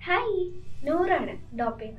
Hi നൂറാണ് ഡോപ്പേന്ന്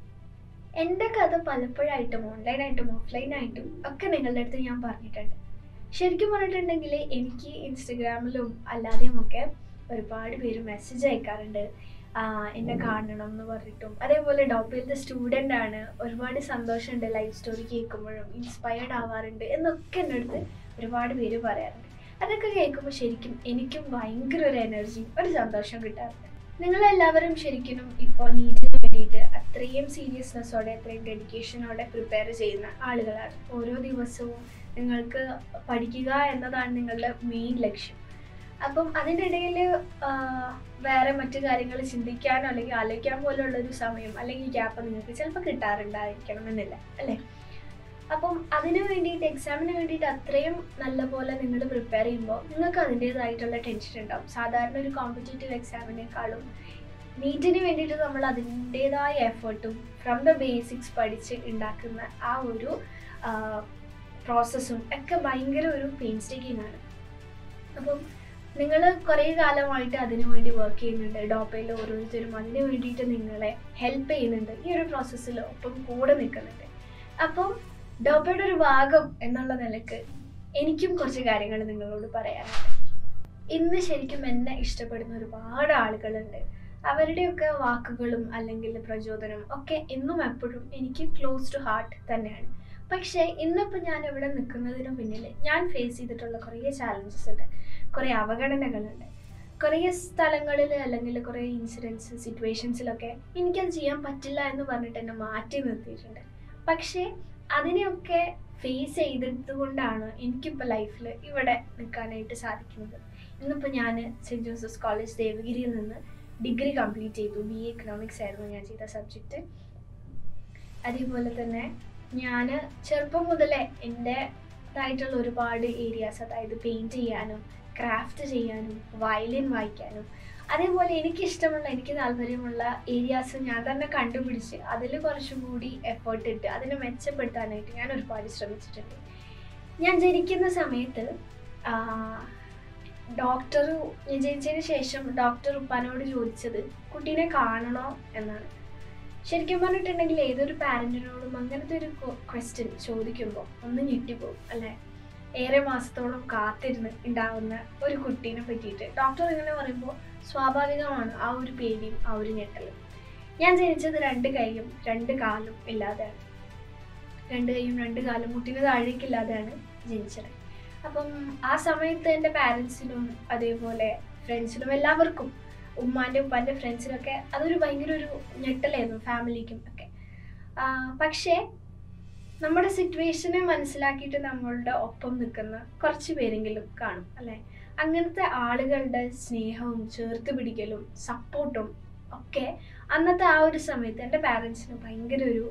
എൻ്റെ കഥ പലപ്പോഴായിട്ടും ഓൺലൈനായിട്ടും ഓഫ്ലൈനായിട്ടും ഒക്കെ നിങ്ങളുടെ അടുത്ത് ഞാൻ പറഞ്ഞിട്ടുണ്ട് ശരിക്കും പറഞ്ഞിട്ടുണ്ടെങ്കിൽ എനിക്ക് ഇൻസ്റ്റഗ്രാമിലും അല്ലാതെയും ഒക്കെ ഒരുപാട് പേര് മെസ്സേജ് അയക്കാറുണ്ട് ആ, എന്നെ കാണണം എന്ന് പറഞ്ഞിട്ടും അതേപോലെ ഡോപ്പയിലത്തെ സ്റ്റുഡൻ്റ് ആണ് ഒരുപാട് സന്തോഷമുണ്ട് ലൈഫ് സ്റ്റോറി കേൾക്കുമ്പോഴും ഇൻസ്പയർഡ് ആവാറുണ്ട് എന്നൊക്കെ എൻ്റെ അടുത്ത് ഒരുപാട് പേര് പറയാറുണ്ട് അതൊക്കെ കേൾക്കുമ്പോൾ ശരിക്കും എനിക്കും ഭയങ്കര ഒരു എനർജിയും ഒരു സന്തോഷം കിട്ടാറുണ്ട് നിങ്ങളെല്ലാവരും ശരിക്കും ഇപ്പോൾ നീറ്റിന് വേണ്ടിയിട്ട് അത്രയും സീരിയസ്നെസ്സോടെ അത്രയും ഡെഡിക്കേഷനോടെ പ്രിപ്പയർ ചെയ്യുന്ന ആളുകളാണ് ഓരോ ദിവസവും നിങ്ങൾക്ക് പഠിക്കുക എന്നതാണ് നിങ്ങളുടെ മെയിൻ ലക്ഷ്യം അപ്പം അതിൻ്റെ ഇടയിൽ വേറെ മറ്റു കാര്യങ്ങൾ ചിന്തിക്കാനോ അല്ലെങ്കിൽ ആലോചിക്കാൻ പോലുള്ള ഒരു സമയം അല്ലെങ്കിൽ ഗ്യാപ്പ് നിങ്ങൾക്ക് ചിലപ്പോൾ കിട്ടാറുണ്ടായിരിക്കണം എന്നില്ല അല്ലേ അപ്പം അതിന് വേണ്ടിയിട്ട് എക്സാമിന് വേണ്ടിയിട്ട് അത്രയും നല്ല പോലെ നിങ്ങൾ പ്രിപ്പയർ ചെയ്യുമ്പോൾ നിങ്ങൾക്ക് അതിൻ്റേതായിട്ടുള്ള ടെൻഷൻ ഉണ്ടാവും സാധാരണ ഒരു കോമ്പറ്റേറ്റീവ് എക്സാമിനേക്കാളും നീറ്റിന് വേണ്ടിയിട്ട് നമ്മൾ അതിൻ്റേതായ എഫേർട്ടും ഫ്രം ദ ബേസിക്സ് പഠിച്ച് ഉണ്ടാക്കുന്ന ആ ഒരു പ്രോസസ്സും ഒക്കെ ഭയങ്കര ഒരു പെയിൻസ്റ്റേക്കിംഗ് ആണ് അപ്പം നിങ്ങൾ കുറേ കാലമായിട്ട് അതിനു വേണ്ടി വർക്ക് ചെയ്യുന്നുണ്ട് ഡോപ്പയിൽ ഓരോരുത്തരും അതിന് വേണ്ടിയിട്ട് നിങ്ങളെ ഹെൽപ്പ് ചെയ്യുന്നുണ്ട് ഈ ഒരു പ്രോസസ്സിൽ ഒപ്പം കൂടെ നിൽക്കുന്നുണ്ട് അപ്പം ഡോപ്പയുടെ ഒരു ഭാഗം എന്നുള്ള നിലക്ക് എനിക്കും കുറച്ച് കാര്യങ്ങൾ നിങ്ങളോട് പറയാനുണ്ട് ഇന്ന് ശരിക്കും എന്നെ ഇഷ്ടപ്പെടുന്ന ഒരുപാട് ആളുകളുണ്ട് അവരുടെയൊക്കെ വാക്കുകളും അല്ലെങ്കിൽ പ്രചോദനം ഒക്കെ എന്നും എപ്പോഴും എനിക്ക് ക്ലോസ് ടു ഹാർട്ട് തന്നെയാണ് പക്ഷേ ഇന്നിപ്പോൾ ഞാൻ ഇവിടെ നിൽക്കുന്നതിന് പിന്നിൽ ഞാൻ ഫേസ് ചെയ്തിട്ടുള്ള കുറേ ചാലഞ്ചസ് ഉണ്ട് കുറേ അവഗണനകളുണ്ട് കുറേ സ്ഥലങ്ങളിൽ അല്ലെങ്കിൽ കുറേ ഇൻസിഡൻസ് സിറ്റുവേഷൻസിലൊക്കെ എനിക്കത് ചെയ്യാൻ പറ്റില്ല എന്ന് പറഞ്ഞിട്ട് എന്നെ മാറ്റി നിർത്തിയിട്ടുണ്ട് പക്ഷേ അതിനെയൊക്കെ ഫേസ് ചെയ്തതുകൊണ്ടാണ് എനിക്കിപ്പോൾ ലൈഫിൽ ഇവിടെ നിൽക്കാനായിട്ട് സാധിക്കുന്നത് ഇന്നിപ്പോൾ ഞാൻ സെൻറ്റ് ജോസഫ്സ് കോളേജ് ദേവഗിരിയിൽ നിന്ന് ഡിഗ്രി കംപ്ലീറ്റ് ചെയ്തു ബി എ എക്കണോമിക്സ് ആയിരുന്നു ഞാൻ ചെയ്ത സബ്ജക്റ്റ് അതേപോലെ തന്നെ ഞാൻ ചെറുപ്പം മുതലേ എൻ്റെതായിട്ടുള്ള ഒരുപാട് ഏരിയാസ് അതായത് പെയിൻറ്റ് ചെയ്യാനും ക്രാഫ്റ്റ് ചെയ്യാനും വയലിൻ വായിക്കാനും അതേപോലെ എനിക്കിഷ്ടമുള്ള എനിക്ക് താല്പര്യമുള്ള ഏരിയാസ് ഞാൻ തന്നെ കണ്ടുപിടിച്ച് അതിൽ കുറച്ചും കൂടി എഫേർട്ട് ഇട്ട് അതിനെ മെച്ചപ്പെടുത്താനായിട്ട് ഞാൻ ഒരുപാട് ശ്രമിച്ചിട്ടുണ്ട് ഞാൻ ജനിക്കുന്ന സമയത്ത് ഡോക്ടർ ഞാൻ ജനിച്ചതിന് ശേഷം ഡോക്ടർ ഉപ്പാനോട് ചോദിച്ചത് കുട്ടീനെ കാണണോ എന്നാണ് ശരിക്കും പറഞ്ഞിട്ടുണ്ടെങ്കിൽ ഏതൊരു പാരൻറ്റിനോടും അങ്ങനത്തെ ഒരു ക്വസ്റ്റ്യൻ ചോദിക്കുമ്പോൾ ഒന്ന് ഞെട്ടിപ്പോകും അല്ലേ ഏറെ മാസത്തോളം കാത്തിരുന്ന് ഉണ്ടാവുന്ന ഒരു കുട്ടീനെ പറ്റിയിട്ട് ഡോക്ടർ ഇങ്ങനെ പറയുമ്പോൾ സ്വാഭാവികമാണ് ആ ഒരു പേടിയും ആ ഒരു ഞെട്ടലും ഞാൻ ജനിച്ചത് രണ്ട് കൈയും രണ്ട് കാലും ഇല്ലാതെയാണ് രണ്ട് കൈയും രണ്ട് കാലും മുട്ടിന് താഴേക്കില്ലാതെയാണ് ജനിച്ചത് അപ്പം ആ സമയത്ത് എൻ്റെ പാരൻസിനും അതേപോലെ ഫ്രണ്ട്സിനും എല്ലാവർക്കും ഉമ്മാൻ്റെ ഉപ്പാൻ്റെ ഫ്രണ്ട്സിനൊക്കെ അതൊരു ഭയങ്കര ഒരു ഞെട്ടലായിരുന്നു ഫാമിലിക്കും ഒക്കെ പക്ഷേ നമ്മുടെ സിറ്റുവേഷനെ മനസ്സിലാക്കിയിട്ട് നമ്മളുടെ ഒപ്പം നിൽക്കുന്ന കുറച്ച് പേരെങ്കിലും കാണും അല്ലേ അങ്ങനത്തെ ആളുകളുടെ സ്നേഹവും ചേർത്ത് പിടിക്കലും സപ്പോർട്ടും ഒക്കെ അന്നത്തെ ആ ഒരു സമയത്ത് എൻ്റെ പാരൻസിന് ഭയങ്കര ഒരു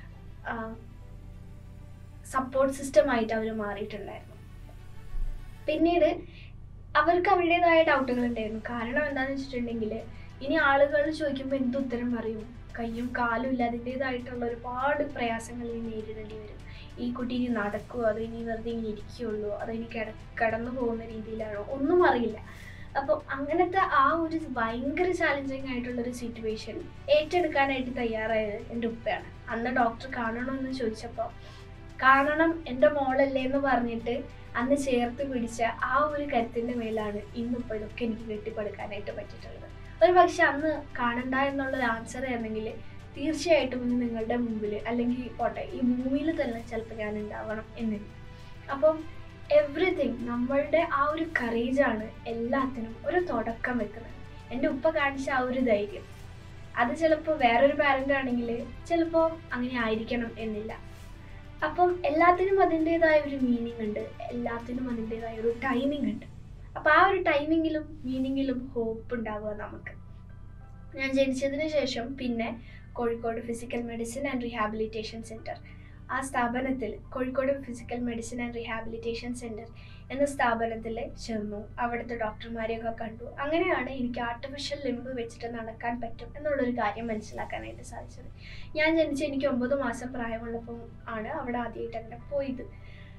സപ്പോർട്ട് സിസ്റ്റമായിട്ട് അവർ മാറിയിട്ടുണ്ടായിരുന്നു പിന്നീട് അവർക്ക് അവരുടേതായ ഡൗട്ടുകൾ ഉണ്ടായിരുന്നു കാരണം എന്താണെന്ന് വെച്ചിട്ടുണ്ടെങ്കിൽ ഇനി ആളുകൾ ചോദിക്കുമ്പോൾ എന്ത് ഉത്തരം പറയും കയ്യും കാലും ഇല്ല അതിൻ്റേതായിട്ടുള്ള ഒരുപാട് പ്രയാസങ്ങൾ ഇനി നേരിടേണ്ടി വരും ഈ കുട്ടി ഇനി നടക്കുമോ അതോ ഇനി വെറുതെ ഇങ്ങനെ ഇരിക്കുകയുള്ളൂ അതോ ഇനി കിട കടന്നു പോകുന്ന രീതിയിലാണോ ഒന്നും അറിയില്ല അപ്പോൾ അങ്ങനത്തെ ആ ഒരു ഭയങ്കര ചാലഞ്ചിങ് ആയിട്ടുള്ളൊരു സിറ്റുവേഷൻ ഏറ്റെടുക്കാനായിട്ട് തയ്യാറായത് എൻ്റെ ഉപ്പയാണ് അന്ന് ഡോക്ടർ കാണണമെന്ന് ചോദിച്ചപ്പോൾ കാണണം എൻ്റെ മോളല്ലേ എന്ന് പറഞ്ഞിട്ട് അന്ന് ചേർത്ത് പിടിച്ച ആ ഒരു കരുത്തിൻ്റെ മേലാണ് ഇന്നിപ്പോൾ ഇതൊക്കെ എനിക്ക് കെട്ടിപ്പടുക്കാനായിട്ട് പറ്റിയിട്ടുള്ളത് ഒരു പക്ഷെ അന്ന് കാണണ്ട എന്നുള്ളൊരു ആൻസർ ആയിരുന്നെങ്കിൽ തീർച്ചയായിട്ടും ഇന്ന് നിങ്ങളുടെ മുമ്പിൽ അല്ലെങ്കിൽ പോട്ടെ ഈ ഭൂമിയിൽ തന്നെ ചിലപ്പോൾ ഞാൻ ഉണ്ടാവണം എന്നില്ല അപ്പം എവറിഥിങ് നമ്മളുടെ ആ ഒരു കറേജാണ് എല്ലാത്തിനും ഒരു തുടക്കം വെക്കുന്നത് എൻ്റെ ഉപ്പ കാണിച്ച ആ ഒരു ധൈര്യം അത് ചിലപ്പോൾ വേറൊരു പാരൻ്റ് ആണെങ്കിൽ ചിലപ്പോൾ അങ്ങനെ ആയിരിക്കണം എന്നില്ല അപ്പം എല്ലാത്തിനും അതിൻ്റെതായ ഒരു മീനിങ് ഉണ്ട് എല്ലാത്തിനും അതിൻ്റെതായ ഒരു ടൈമിംഗ് ഉണ്ട് അപ്പം ആ ഒരു ടൈമിങ്ങിലും മീനിങ്ങിലും ഹോപ്പ് ഉണ്ടാവുക നമുക്ക് ഞാൻ ജനിച്ചതിന് ശേഷം പിന്നെ Kozhikode physical medicine and rehabilitation centre ആ സ്ഥാപനത്തിൽ Kozhikode physical medicine and rehabilitation centre എന്ന സ്ഥാപനത്തിൽ ചെന്നു അവിടുത്തെ ഡോക്ടർമാരെയൊക്കെ കണ്ടു അങ്ങനെയാണ് എനിക്ക് ആർട്ടിഫിഷ്യൽ ലിംബ് വെച്ചിട്ട് നടക്കാൻ പറ്റും എന്നുള്ളൊരു കാര്യം മനസ്സിലാക്കാനായിട്ട് സാധിച്ചത് ഞാൻ ജനിച്ച് എനിക്ക് ഒമ്പത് മാസം പ്രായമുള്ളപ്പോൾ ആണ് അവിടെ ആദ്യമായിട്ട് അങ്ങനെ പോയത്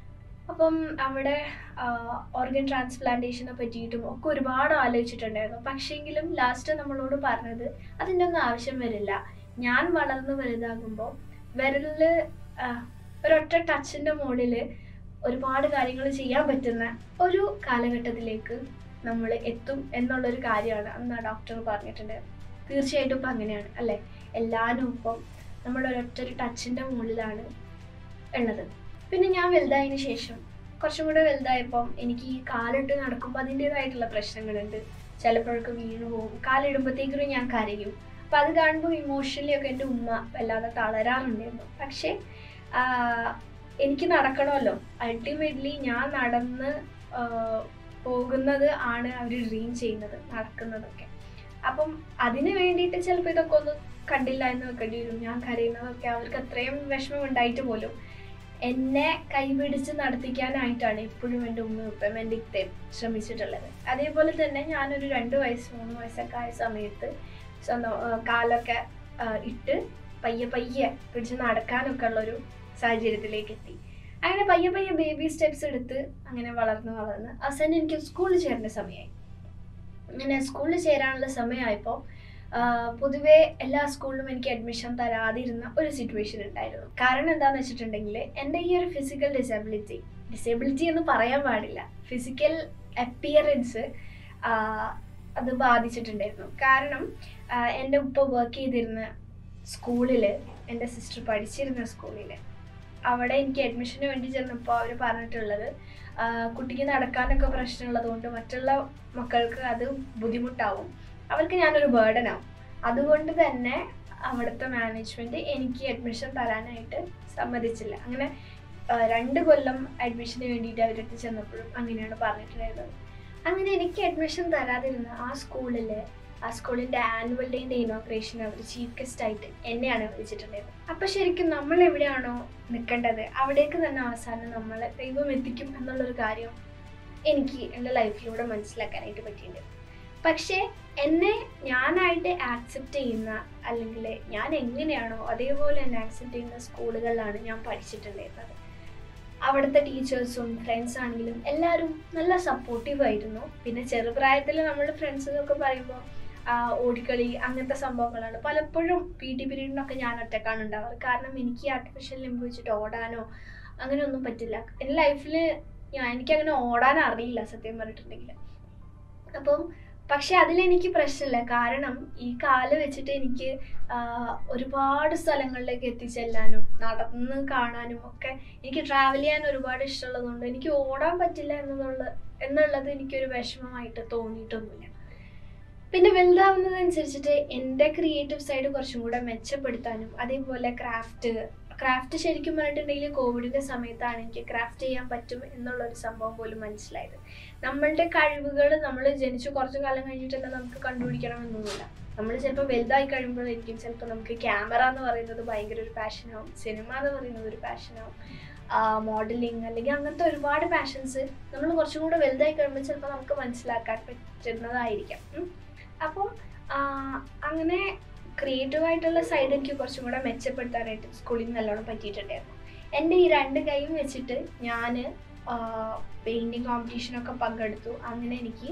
അപ്പം അവിടെ ഓർഗൻ ട്രാൻസ്പ്ലാന്റേഷനെ പറ്റിയിട്ടും ഒക്കെ ഒരുപാട് ആലോചിച്ചിട്ടുണ്ടായിരുന്നു പക്ഷേങ്കിലും ലാസ്റ്റ് നമ്മളോട് പറഞ്ഞത് അതിൻ്റെ ഒന്നും ആവശ്യം വരില്ല ഞാൻ വളർന്ന് വലുതാകുമ്പോൾ വിരലില് ആ, ഒരൊറ്റ ടച്ചിൻ്റെ മുകളിൽ ഒരുപാട് കാര്യങ്ങൾ ചെയ്യാൻ പറ്റുന്ന ഒരു കാലഘട്ടത്തിലേക്ക് നമ്മൾ എത്തും എന്നുള്ളൊരു കാര്യമാണ് അന്ന് ആ ഡോക്ടർ പറഞ്ഞിട്ടുണ്ടായിരുന്നു തീർച്ചയായിട്ടും ഇപ്പം അങ്ങനെയാണ് അല്ലേ എല്ലാവരും ഇപ്പം നമ്മൾ ഒരൊറ്റ ഒരു ടച്ചിൻ്റെ മുകളിലാണ് ഉള്ളത് പിന്നെ ഞാൻ വലുതായതിനു ശേഷം കുറച്ചും കൂടെ വലുതായപ്പം എനിക്ക് ഈ കാലിട്ട് നടക്കുമ്പോൾ അതിൻ്റെതായിട്ടുള്ള പ്രശ്നങ്ങളുണ്ട് ചിലപ്പോഴൊക്കെ വീണു പോകും കാലിടുമ്പോഴത്തേക്കും ഞാൻ കരയും അപ്പം അത് കാണുമ്പോൾ ഇമോഷണലി ഒക്കെ എൻ്റെ ഉമ്മ വല്ലാതെ തളരാറുണ്ടായിരുന്നു പക്ഷേ ആഹ്, എനിക്ക് നടക്കണമല്ലോ അൾട്ടിമേറ്റ്ലി ഞാൻ നടന്ന് ആഹ്, പോകുന്നത് ആണ് അവർ ഡ്രീം ചെയ്യുന്നത് നടക്കുന്നതൊക്കെ അപ്പം അതിന് വേണ്ടിയിട്ട് ചിലപ്പോൾ ഇതൊക്കെ ഒന്ന് കണ്ടില്ല എന്ന് വെക്കേണ്ടി വരും ഞാൻ കരയുന്നതൊക്കെ അവർക്ക് അത്രയും വിഷമം ഉണ്ടായിട്ട് പോലും എന്നെ കൈപിടിച്ച് നടത്തിക്കാനായിട്ടാണ് എപ്പോഴും എൻ്റെ ഉമ്മ ഉപ്പയും എൻ്റെ ഇത്തയും ശ്രമിച്ചിട്ടുള്ളത് അതേപോലെ തന്നെ ഞാനൊരു രണ്ട് വയസ്സ് മൂന്ന് വയസ്സൊക്കെ ആയ സമയത്ത് സ്വന്തം ആ, കാലൊക്കെ ആ, ഇട്ട് പയ്യെ പയ്യെ പിടിച്ച് നടക്കാനൊക്കെ ഉള്ളൊരു സാഹചര്യത്തിലേക്ക് എത്തി അങ്ങനെ പയ്യെ പയ്യെ ബേബി സ്റ്റെപ്സ് എടുത്ത് അങ്ങനെ വളർന്ന് വളർന്ന് അവസാനം എനിക്ക് സ്കൂളിൽ ചേരേണ്ട സമയമായി അങ്ങനെ സ്കൂളിൽ ചേരാനുള്ള സമയമായപ്പോൾ പൊതുവേ എല്ലാ സ്കൂളിലും എനിക്ക് അഡ്മിഷൻ തരാതിരുന്ന ഒരു സിറ്റുവേഷൻ ഉണ്ടായിരുന്നു കാരണം എന്താണെന്ന് വെച്ചിട്ടുണ്ടെങ്കിൽ എൻ്റെ ഈ ഒരു ഫിസിക്കൽ ഡിസബിലിറ്റി ഡിസബിലിറ്റി എന്ന് പറയാൻ പാടില്ല ഫിസിക്കൽ അപ്പിയറൻസ് അത് ബാധിച്ചിട്ടുണ്ടായിരുന്നു കാരണം ആ, എൻ്റെ ഉപ്പ വർക്ക് ചെയ്തിരുന്ന സ്കൂളിൽ എൻ്റെ സിസ്റ്റർ പഠിച്ചിരുന്ന സ്കൂളിൽ അവിടെ എനിക്ക് അഡ്മിഷന് വേണ്ടി ചെന്നപ്പോൾ അവർ പറഞ്ഞിട്ടുള്ളത് ആ, കുട്ടിക്ക് നടക്കാനൊക്കെ പ്രശ്നമുള്ളത് കൊണ്ട് മറ്റുള്ള മക്കൾക്ക് അത് ബുദ്ധിമുട്ടാവും അവർക്ക് ഞാനൊരു ബേർഡൻ ആവും അതുകൊണ്ട് തന്നെ അവിടുത്തെ മാനേജ്മെന്റ് എനിക്ക് അഡ്മിഷൻ തരാനായിട്ട് സമ്മതിച്ചില്ല അങ്ങനെ ആ, രണ്ട് കൊല്ലം അഡ്മിഷന് വേണ്ടിയിട്ട് അവരടുത്ത് ചെന്നപ്പോഴും അങ്ങനെയാണ് പറഞ്ഞിട്ടുണ്ടായിരുന്നത് അങ്ങനെ എനിക്ക് അഡ്മിഷൻ തരാതിരുന്ന ആ സ്കൂളിൽ ആ സ്കൂളിൻ്റെ ആനുവൽ ഡേൻ്റെ ഇനോഗ്രേഷൻ അവർ ചീഫ് ഗസ്റ്റ് ആയിട്ട് എന്നെയാണ് വിളിച്ചിട്ടുണ്ടായിരുന്നത് അപ്പം ശരിക്കും നമ്മൾ എവിടെയാണോ നിൽക്കേണ്ടത് അവിടേക്ക് തന്നെ അവസാനം നമ്മളെ ദൈവം എത്തിക്കും എന്നുള്ളൊരു കാര്യം എനിക്ക് എൻ്റെ ലൈഫിലൂടെ മനസ്സിലാക്കാനായിട്ട് പറ്റിയിട്ടുണ്ട് പക്ഷേ എന്നെ ഞാനായിട്ട് ആക്സെപ്റ്റ് ചെയ്യുന്ന അല്ലെങ്കിൽ ഞാൻ എങ്ങനെയാണോ അതേപോലെ എന്നെ ആക്സെപ്റ്റ് ചെയ്യുന്ന സ്കൂളുകളിലാണ് ഞാൻ പഠിച്ചിട്ടുണ്ടായിരുന്നത് അവിടുത്തെ ടീച്ചേഴ്സും ഫ്രണ്ട്സ് ആണെങ്കിലും എല്ലാവരും നല്ല സപ്പോർട്ടീവ് ആയിരുന്നു പിന്നെ ചെറുപ്രായത്തിൽ നമ്മൾ ഫ്രണ്ട്സ് എന്നൊക്കെ പറയുമ്പോൾ ഓടിക്കളി അങ്ങനത്തെ സംഭവങ്ങളാണ് പലപ്പോഴും പി ടി പീരീഡിനൊക്കെ ഞാൻ ഒറ്റക്കാണ് ഉണ്ടാവാറ് കാരണം എനിക്ക് ആർട്ടിഫിഷ്യൽ ലിംബ് വെച്ചിട്ട് ഓടാനോ അങ്ങനെയൊന്നും പറ്റില്ല എൻ്റെ ലൈഫിൽ ഞാൻ എനിക്കങ്ങനെ ഓടാൻ അറിയില്ല സത്യം പറഞ്ഞിട്ടുണ്ടെങ്കിൽ അപ്പം പക്ഷെ അതിലെനിക്ക് പ്രശ്നമില്ല കാരണം ഈ കാല് വെച്ചിട്ട് എനിക്ക് ആ, ഒരുപാട് സ്ഥലങ്ങളിലേക്ക് എത്തിച്ചെല്ലാനും നടന്ന് കാണാനും ഒക്കെ എനിക്ക് ട്രാവൽ ചെയ്യാൻ ഒരുപാട് ഇഷ്ടമുള്ളതുകൊണ്ട് എനിക്ക് ഓടാൻ പറ്റില്ല എന്നുള്ള എന്നുള്ളത് എനിക്കൊരു വിഷമമായിട്ട് തോന്നിയിട്ടൊന്നുമില്ല പിന്നെ വലുതാവുന്നതനുസരിച്ചിട്ട് എൻ്റെ ക്രിയേറ്റീവ് സൈഡ് കുറച്ചും കൂടെ മെച്ചപ്പെടുത്താനും അതേപോലെ ക്രാഫ്റ്റ് ക്രാഫ്റ്റ് ശരിക്കും പറഞ്ഞിട്ടുണ്ടെങ്കിൽ കോവിഡിൻ്റെ സമയത്താണ് എനിക്ക് ക്രാഫ്റ്റ് ചെയ്യാൻ പറ്റും എന്നുള്ളൊരു സംഭവം പോലും മനസ്സിലായത് നമ്മളുടെ കഴിവുകൾ നമ്മൾ ജനിച്ചു കുറച്ചു കാലം കഴിഞ്ഞിട്ട് തന്നെ നമുക്ക് കണ്ടുപിടിക്കണമെന്നൊന്നുമില്ല നമ്മൾ ചിലപ്പോൾ വലുതായി കഴിയുമ്പോഴായിരിക്കും ചിലപ്പോൾ നമുക്ക് ക്യാമറ എന്ന് പറയുന്നത് ഭയങ്കര ഒരു പാഷനാവും സിനിമ എന്ന് പറയുന്നത് ഒരു പാഷനാവും മോഡലിംഗ് അല്ലെങ്കിൽ അങ്ങനത്തെ ഒരുപാട് പാഷൻസ് നമ്മൾ കുറച്ചും കൂടെ വലുതായി കഴിയുമ്പോൾ ചിലപ്പോൾ നമുക്ക് മനസ്സിലാക്കാൻ പറ്റുന്നതായിരിക്കാം ഉം. അപ്പോൾ ആ, അങ്ങനെ ക്രിയേറ്റീവ് ആയിട്ടുള്ള സൈഡ് എനിക്ക് കുറച്ചും കൂടെ മെച്ചപ്പെടുത്താനായിട്ട് സ്കൂളിൽ നല്ലോണം പറ്റിയിട്ടുണ്ടായിരുന്നു എൻ്റെ ഈ രണ്ട് കൈയും വെച്ചിട്ട് ഞാൻ പെയിൻറ്റിങ് കോമ്പറ്റീഷനൊക്കെ പങ്കെടുത്തു അങ്ങനെ എനിക്ക്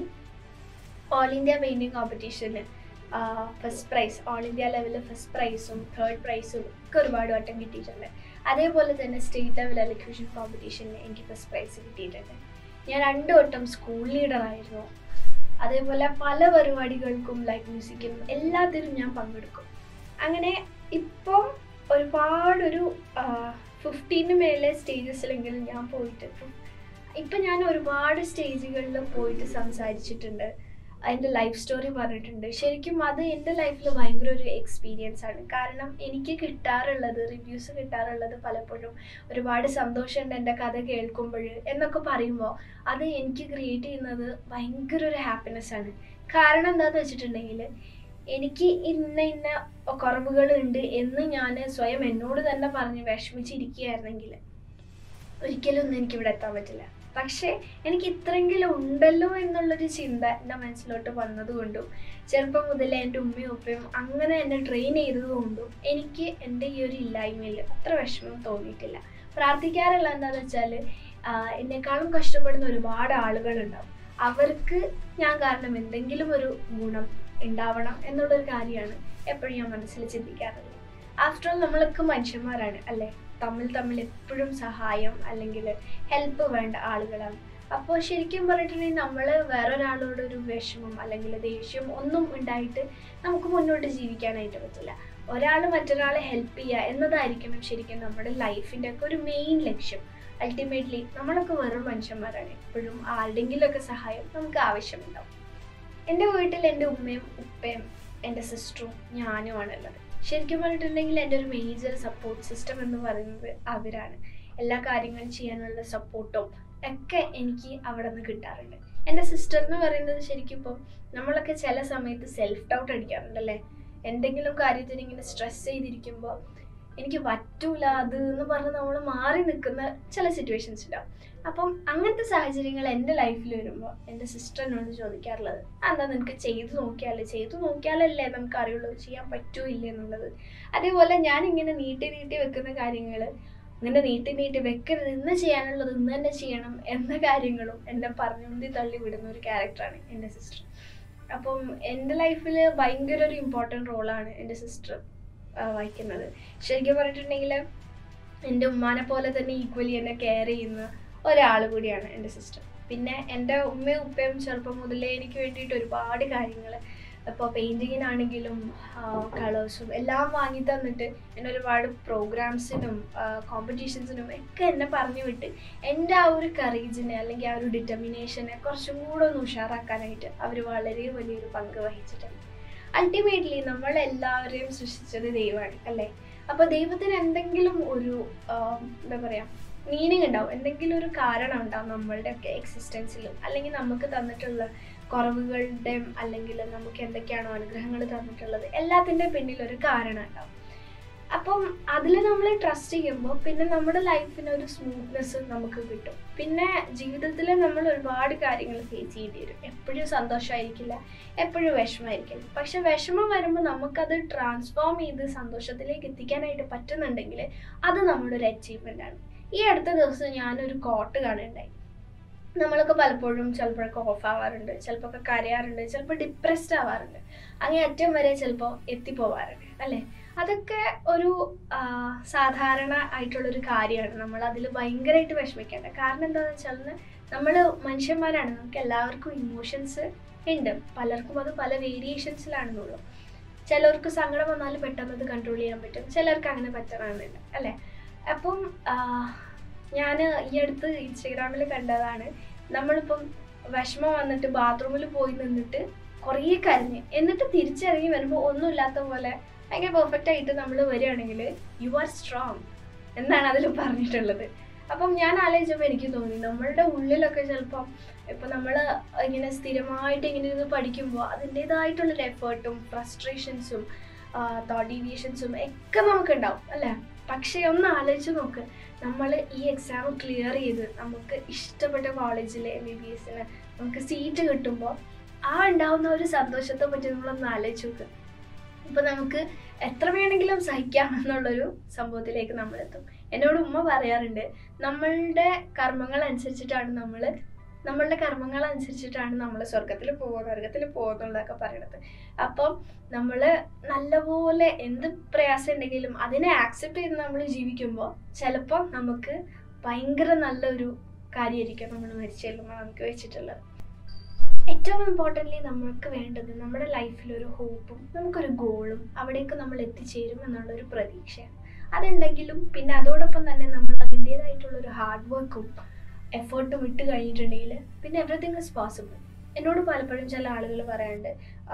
ഓൾ ഇന്ത്യ പെയിൻറ്റിങ് കോമ്പറ്റീഷന് ഫസ്റ്റ് പ്രൈസ് ഓൾ ഇന്ത്യ ലെവലിൽ ഫസ്റ്റ് പ്രൈസും തേർഡ് പ്രൈസും ഒക്കെ ഒരുപാട് വട്ടം കിട്ടിയിട്ടുണ്ട് അതേപോലെ തന്നെ സ്റ്റേറ്റ് ലെവൽ എലക്യൂഷൻ കോമ്പറ്റീഷനിൽ എനിക്ക് ഫസ്റ്റ് പ്രൈസ് കിട്ടിയിട്ടുണ്ട് ഞാൻ രണ്ട് വട്ടം സ്കൂൾ ലീഡറായിരുന്നു അതേപോലെ പല പരിപാടികൾക്കും ലൈവ് മ്യൂസിക്കിനും എല്ലാത്തിനും ഞാൻ പങ്കെടുക്കും അങ്ങനെ ഇപ്പം ഒരുപാടൊരു ഫിഫ്റ്റീന് മേലെ സ്റ്റേജസിലെങ്കിലും ഞാൻ പോയിട്ട് ഇപ്പം ഞാൻ ഒരുപാട് സ്റ്റേജുകളിൽ പോയിട്ട് സംസാരിച്ചിട്ടുണ്ട് അതിൻ്റെ ലൈഫ് സ്റ്റോറി പറഞ്ഞിട്ടുണ്ട് ശരിക്കും അത് എൻ്റെ ലൈഫിൽ ഭയങ്കര ഒരു എക്സ്പീരിയൻസ് ആണ് കാരണം എനിക്ക് കിട്ടാറുള്ളത് റിവ്യൂസ് കിട്ടാറുള്ളത് പലപ്പോഴും ഒരുപാട് സന്തോഷമുണ്ട് എൻ്റെ കഥ കേൾക്കുമ്പോൾ എന്നൊക്കെ പറയുമ്പോൾ അത് എനിക്ക് ക്രിയേറ്റ് ചെയ്യുന്നത് ഭയങ്കര ഒരു ഹാപ്പിനെസ് ആണ് കാരണം എന്താണെന്ന് വെച്ചിട്ടുണ്ടെങ്കിൽ എനിക്ക് ഇന്ന ഇന്ന കുറവുകളുണ്ട് എന്ന് ഞാൻ സ്വയം എന്നോട് തന്നെ പറഞ്ഞ് വിഷമിച്ചിരിക്കുകയായിരുന്നെങ്കിൽ ഒരിക്കലും ഒന്നും എനിക്ക് ഇവിടെ എത്താൻ പറ്റില്ല പക്ഷേ എനിക്ക് ഇത്രയെങ്കിലും ഉണ്ടല്ലോ എന്നുള്ളൊരു ചിന്ത എൻ്റെ മനസ്സിലോട്ട് വന്നതുകൊണ്ടും ചെറുപ്പം മുതലേ എൻ്റെ ഉമ്മയും ഉപ്പയും അങ്ങനെ എന്നെ ട്രെയിൻ ചെയ്തതുകൊണ്ടും എനിക്ക് എൻ്റെ ഈ ഒരു ഇല്ലായ്മയിൽ അത്ര വിഷമം തോന്നിയിട്ടില്ല പ്രാർത്ഥിക്കാറുള്ള എന്താണെന്ന് വെച്ചാൽ ആഹ് എന്നെക്കാളും കഷ്ടപ്പെടുന്ന ഒരുപാട് ആളുകളുണ്ടാവും അവർക്ക് ഞാൻ കാരണം എന്തെങ്കിലും ഒരു ഗുണം ഉണ്ടാവണം എന്നുള്ളൊരു കാര്യമാണ് എപ്പോഴും ഞാൻ മനസ്സിൽ ചിന്തിക്കാറുള്ളത് ആഫ്റ്റർ ഓൾ നമ്മളൊക്കെ മനുഷ്യന്മാരാണ് അല്ലേ തമ്മിൽ തമ്മിൽ എപ്പോഴും സഹായം അല്ലെങ്കിൽ ഹെൽപ്പ് വേണ്ട ആളുകളാണ് അപ്പോൾ ശരിക്കും പറഞ്ഞിട്ടുണ്ടെങ്കിൽ നമ്മൾ വേറൊരാളോട് ഒരു വിഷമം അല്ലെങ്കിൽ ദേഷ്യം ഒന്നും ഉണ്ടായിട്ട് നമുക്ക് മുന്നോട്ട് ജീവിക്കാനായിട്ട് പറ്റില്ല ഒരാൾ മറ്റൊരാളെ ഹെൽപ്പ് ചെയ്യുക എന്നതായിരിക്കണം ശരിക്കും നമ്മുടെ ലൈഫിൻ്റെ ഒക്കെ ഒരു മെയിൻ ലക്ഷ്യം അൾട്ടിമേറ്റ്ലി നമ്മളൊക്കെ വെറും മനുഷ്യന്മാരാണ് എപ്പോഴും ആരുടെങ്കിലുമൊക്കെ സഹായം നമുക്ക് ആവശ്യമുണ്ടാവും എൻ്റെ വീട്ടിൽ എൻ്റെ ഉമ്മയും ഉപ്പയും എൻ്റെ സിസ്റ്ററും ഞാനുമാണ് ഉള്ളത് ശരിക്കും പറഞ്ഞിട്ടുണ്ടെങ്കിൽ എൻ്റെ ഒരു മേജർ സപ്പോർട്ട് സിസ്റ്റം എന്ന് പറയുന്നത് അവരാണ് എല്ലാ കാര്യങ്ങളും ചെയ്യാനുള്ള സപ്പോർട്ടും ഒക്കെ എനിക്ക് അവിടെ നിന്ന് കിട്ടാറുണ്ട് എൻ്റെ സിസ്റ്റർ എന്ന് പറയുന്നത് ശരിക്കും ഇപ്പം നമ്മളൊക്കെ ചില സമയത്ത് സെൽഫ് ഡൗട്ട് അടിക്കാറുണ്ടല്ലേ എന്തെങ്കിലും കാര്യത്തിന് ഇങ്ങനെ സ്ട്രെസ് ചെയ്തിരിക്കുമ്പോൾ എനിക്ക് പറ്റൂല അത് എന്ന് പറഞ്ഞ് നമ്മൾ മാറി നിൽക്കുന്ന ചില സിറ്റുവേഷൻസ് ഉണ്ടാവും അപ്പം അങ്ങനത്തെ സാഹചര്യങ്ങൾ എൻ്റെ ലൈഫിൽ വരുമ്പോൾ എൻ്റെ സിസ്റ്റർ എന്നോട് ചോദിക്കാറുള്ളത് എന്താ നിനക്ക് ചെയ്തു നോക്കിയാലേ ചെയ്തു നോക്കിയാലല്ലേ നമുക്ക് അറിയുള്ളൂ ചെയ്യാൻ പറ്റുമോ ഇല്ലേ എന്നുള്ളത് അതേപോലെ ഞാൻ ഇങ്ങനെ നീട്ടി നീട്ടി വെക്കുന്ന കാര്യങ്ങൾ ഇങ്ങനെ നീട്ടി നീട്ടി വെക്കരുത് ഇന്ന് ചെയ്യാനുള്ളത് ഇന്ന് തന്നെ ചെയ്യണം എന്ന കാര്യങ്ങളും എന്നെ പറഞ്ഞുണ്ടി തള്ളി വിടുന്ന ഒരു ക്യാരക്ടറാണ് എൻ്റെ സിസ്റ്റർ അപ്പം എൻ്റെ ലൈഫിൽ ഭയങ്കര ഒരു ഇമ്പോർട്ടൻറ്റ് റോളാണ് എൻ്റെ സിസ്റ്റർ വഹിക്കുന്നത് ശരിക്കും പറഞ്ഞിട്ടുണ്ടെങ്കിൽ എൻ്റെ ഉമ്മാനെ പോലെ തന്നെ ഈക്വലി എന്നെ കെയർ ചെയ്യുന്ന ഒരാൾ കൂടിയാണ് എൻ്റെ സിസ്റ്റർ പിന്നെ എൻ്റെ ഉമ്മയും ഉപ്പയും ചെറുപ്പം മുതലേ എനിക്ക് വേണ്ടിയിട്ട് ഒരുപാട് കാര്യങ്ങൾ ഇപ്പോൾ പെയിൻറ്റിങ്ങിനാണെങ്കിലും കളേഴ്സും എല്ലാം വാങ്ങി തന്നിട്ട് എന്നെ ഒരുപാട് പ്രോഗ്രാംസിനും കോമ്പറ്റീഷൻസിനും ഒക്കെ എന്നെ പറഞ്ഞു വിട്ട് എൻ്റെ ആ ഒരു കറേജിനെ അല്ലെങ്കിൽ ആ ഒരു ഡിറ്റർമിനേഷനെ കുറച്ചും കൂടെ ഒന്ന് ഉഷാറാക്കാനായിട്ട് അവർ വളരെ വലിയൊരു പങ്ക് വഹിച്ചിട്ടുണ്ട് അൾട്ടിമേറ്റ്ലി നമ്മളെല്ലാവരെയും സൃഷ്ടിച്ചത് ദൈവമാണ് അല്ലേ അപ്പോൾ ദൈവത്തിന് എന്തെങ്കിലും ഒരു എന്താ പറയുക മീനിങ് ഉണ്ടാവും എന്തെങ്കിലും ഒരു കാരണം ഉണ്ടാവും നമ്മളുടെ ഒക്കെ എക്സിസ്റ്റൻസിലും അല്ലെങ്കിൽ നമുക്ക് തന്നിട്ടുള്ള കുറവുകളുടെയും അല്ലെങ്കിൽ നമുക്ക് എന്തൊക്കെയാണോ അനുഗ്രഹങ്ങൾ തന്നിട്ടുള്ളത് എല്ലാത്തിൻ്റെ പിന്നിൽ ഒരു കാരണം ഉണ്ടാവും അപ്പം അതിൽ നമ്മൾ ട്രസ്റ്റ് ചെയ്യുമ്പോൾ പിന്നെ നമ്മുടെ ലൈഫിന് ഒരു സ്മൂത്ത്നെസ് നമുക്ക് കിട്ടും പിന്നെ ജീവിതത്തിൽ നമ്മൾ ഒരുപാട് കാര്യങ്ങൾ ഫേസ് ചെയ്യേണ്ടി വരും എപ്പോഴും സന്തോഷമായിരിക്കില്ല എപ്പോഴും വിഷമമായിരിക്കില്ല പക്ഷെ വിഷമം വരുമ്പോൾ നമുക്കത് ട്രാൻസ്ഫോം ചെയ്ത് സന്തോഷത്തിലേക്ക് എത്തിക്കാനായിട്ട് പറ്റുന്നുണ്ടെങ്കിൽ അത് നമ്മുടെ ഒരു അച്ചീവ്മെൻ്റ് ആണ് ഈ അടുത്ത ദിവസം ഞാനൊരു കോട്ട് കാണുന്നുണ്ടായി നമ്മളൊക്കെ പലപ്പോഴും ചിലപ്പോഴൊക്കെ ഓഫ് ആവാറുണ്ട് ചിലപ്പോൾ ഒക്കെ കരയാറുണ്ട് ചിലപ്പോൾ ഡിപ്രസ്ഡ് ആവാറുണ്ട് അങ്ങനെ അറ്റം വരെ ചിലപ്പോൾ എത്തിപ്പോവാറുണ്ട് അല്ലേ അതൊക്കെ ഒരു സാധാരണ ആയിട്ടുള്ളൊരു കാര്യമാണ് നമ്മൾ അതിൽ ഭയങ്കരമായിട്ട് വിഷമിക്കേണ്ട കാരണം എന്താണെന്ന് വെച്ചാൽ നമ്മൾ മനുഷ്യന്മാരാണ് നമുക്ക് എല്ലാവർക്കും ഇമോഷൻസ് ഉണ്ട് പലർക്കും അത് പല വേരിയേഷൻസിലാണെന്നുള്ളൂ ചിലർക്ക് സങ്കടം വന്നാൽ പെട്ടെന്ന് അത് കൺട്രോൾ ചെയ്യാൻ പറ്റും ചിലർക്ക് അങ്ങനെ പറ്റണമെന്നില്ല അല്ലേ അപ്പം ഞാൻ ഈ അടുത്ത് ഇൻസ്റ്റഗ്രാമിൽ കണ്ടതാണ് നമ്മളിപ്പം വിഷമം വന്നിട്ട് ബാത്റൂമിൽ പോയി നിന്നിട്ട് കുറേ കരഞ്ഞ് എന്നിട്ട് തിരിച്ചിറങ്ങി വരുമ്പോൾ ഒന്നുമില്ലാത്ത പോലെ ഭയങ്കര പെർഫെക്റ്റ് ആയിട്ട് നമ്മൾ വരികയാണെങ്കിൽ യു ആർ സ്ട്രോങ് എന്നാണ് അതിൽ പറഞ്ഞിട്ടുള്ളത് അപ്പം ഞാൻ ആലോചിച്ചപ്പോൾ എനിക്ക് തോന്നി നമ്മളുടെ ഉള്ളിലൊക്കെ ചിലപ്പം ഇപ്പം നമ്മൾ ഇങ്ങനെ സ്ഥിരമായിട്ട് ഇങ്ങനെ ഇരുന്ന് പഠിക്കുമ്പോൾ അതിൻ്റേതായിട്ടുള്ളൊരു എഫേർട്ടും ഫ്രസ്ട്രേഷൻസും തോട്ട് ഡീവിയേഷൻസും ഒക്കെ നമുക്കുണ്ടാവും അല്ലേ പക്ഷേ ഒന്ന് ആലോചിച്ച് നോക്ക് നമ്മൾ ഈ എക്സാം ക്ലിയർ ചെയ്ത് നമുക്ക് ഇഷ്ടപ്പെട്ട കോളേജിൽ എം ബി ബി എസിന് നമുക്ക് സീറ്റ് കിട്ടുമ്പോൾ ആ ഉണ്ടാവുന്ന ഒരു സന്തോഷത്തെ പറ്റി നമ്മളൊന്ന് ആലോചിച്ച് നോക്ക് ഇപ്പം നമുക്ക് എത്ര വേണമെങ്കിലും സഹിക്കാം എന്നുള്ളൊരു സംഭവത്തിലേക്ക് നമ്മളെത്തും എന്നോട് ഉമ്മ പറയാറുണ്ട് നമ്മളുടെ കർമ്മങ്ങൾ അനുസരിച്ചിട്ടാണ് നമ്മൾ നമ്മളുടെ കർമ്മങ്ങൾ അനുസരിച്ചിട്ടാണ് നമ്മൾ സ്വർഗത്തിൽ പോകുക നരകത്തിൽ പോകുന്നുള്ളതൊക്കെ പറയണത് അപ്പം നമ്മൾ നല്ലപോലെ എന്ത് പ്രയാസം ഉണ്ടെങ്കിലും അതിനെ ആക്സെപ്റ്റ് ചെയ്ത് നമ്മൾ ജീവിക്കുമ്പോൾ ചിലപ്പോൾ നമുക്ക് ഭയങ്കര നല്ലൊരു കാര്യമായിരിക്കും നമ്മൾ മരിച്ചു ചെല്ലുമ്പോൾ നമുക്ക് വെച്ചിട്ടുള്ളത് ഏറ്റവും ഇമ്പോർട്ടൻ്റ്ലി നമ്മൾക്ക് വേണ്ടത് നമ്മുടെ ലൈഫിൽ ഒരു ഹോപ്പും നമുക്കൊരു ഗോളും അവിടേക്ക് നമ്മൾ എത്തിച്ചേരും എന്നുള്ളൊരു പ്രതീക്ഷയാണ് അതുണ്ടെങ്കിലും പിന്നെ അതോടൊപ്പം തന്നെ നമ്മൾ അതിൻ്റേതായിട്ടുള്ളൊരു ഹാർഡ് വർക്കും എഫേർട്ടും ഇട്ട് കഴിഞ്ഞിട്ടുണ്ടെങ്കിൽ പിന്നെ എവറിത്തിങ് ഇസ് പോസിബിൾ എന്നോട് പലപ്പോഴും ചില ആളുകൾ പറയാറുണ്ട്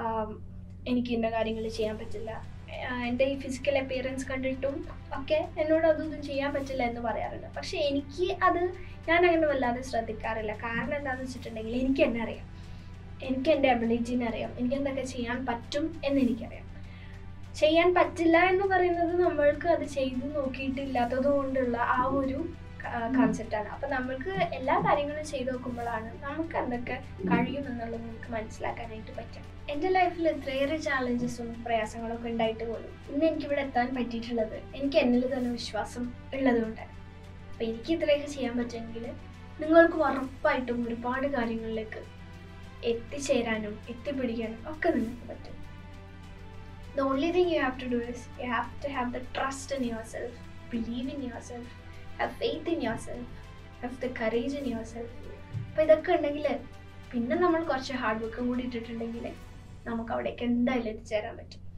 എനിക്ക് ഇന്ന കാര്യങ്ങൾ ചെയ്യാൻ പറ്റില്ല എൻ്റെ ഈ ഫിസിക്കൽ അപ്പിയറൻസ് കണ്ടിട്ടും ഒക്കെ എന്നോട് അതൊന്നും ചെയ്യാൻ പറ്റില്ല എന്ന് പറയാറുണ്ട് പക്ഷെ എനിക്ക് അത് ഞാൻ അങ്ങനെ വല്ലാതെ ശ്രദ്ധിക്കാറില്ല കാരണം എന്താണെന്ന് വെച്ചിട്ടുണ്ടെങ്കിൽ എനിക്ക് എന്നെ അറിയാം എനിക്ക് എൻ്റെ അബിലിറ്റീനെ അറിയാം എനിക്ക് എന്തൊക്കെ ചെയ്യാൻ പറ്റും എന്ന് എനിക്കറിയാം ചെയ്യാൻ പറ്റില്ല എന്ന് പറയുന്നത് നമ്മൾക്ക് അത് ചെയ്തു നോക്കിയിട്ടില്ലാത്തത് കൊണ്ടുള്ള ആ ഒരു കോൺസെപ്റ്റാണ് അപ്പം നമ്മൾക്ക് എല്ലാ കാര്യങ്ങളും ചെയ്തു നോക്കുമ്പോഴാണ് നമുക്ക് എന്തൊക്കെ കഴിയും എന്നുള്ളത് നമുക്ക് മനസ്സിലാക്കാനായിട്ട് പറ്റും എൻ്റെ ലൈഫിൽ എത്രയേറെ ചാലഞ്ചസും പ്രയാസങ്ങളൊക്കെ ഉണ്ടായിട്ട് പോലും ഇന്ന് എനിക്കിവിടെ എത്താൻ പറ്റിയിട്ടുള്ളത് എനിക്ക് എന്നിൽ തന്നെ വിശ്വാസം ഉള്ളതുകൊണ്ടാണ് അപ്പം എനിക്ക് ഇത്രയൊക്കെ ചെയ്യാൻ പറ്റുമെങ്കിൽ നിങ്ങൾക്ക് ഉറപ്പായിട്ടും ഒരുപാട് കാര്യങ്ങളിലേക്ക് എത്തിച്ചേരാനും എത്തിപ്പിടിക്കാനും ഒക്കെ നിങ്ങൾക്ക് പറ്റും The only thing you have to do is you have to have the trust in yourself, believe in yourself, have faith in yourself, have the courage in yourself. അപ്പോൾ ഇതൊക്കെ ഉണ്ടെങ്കിൽ പിന്നെ നമ്മൾ കുറച്ച് ഹാർഡ് വർക്കും കൂടി ഇട്ടിട്ടുണ്ടെങ്കിൽ നമുക്ക് അവിടേക്ക് എന്തായാലും എത്തിച്ചേരാൻ പറ്റും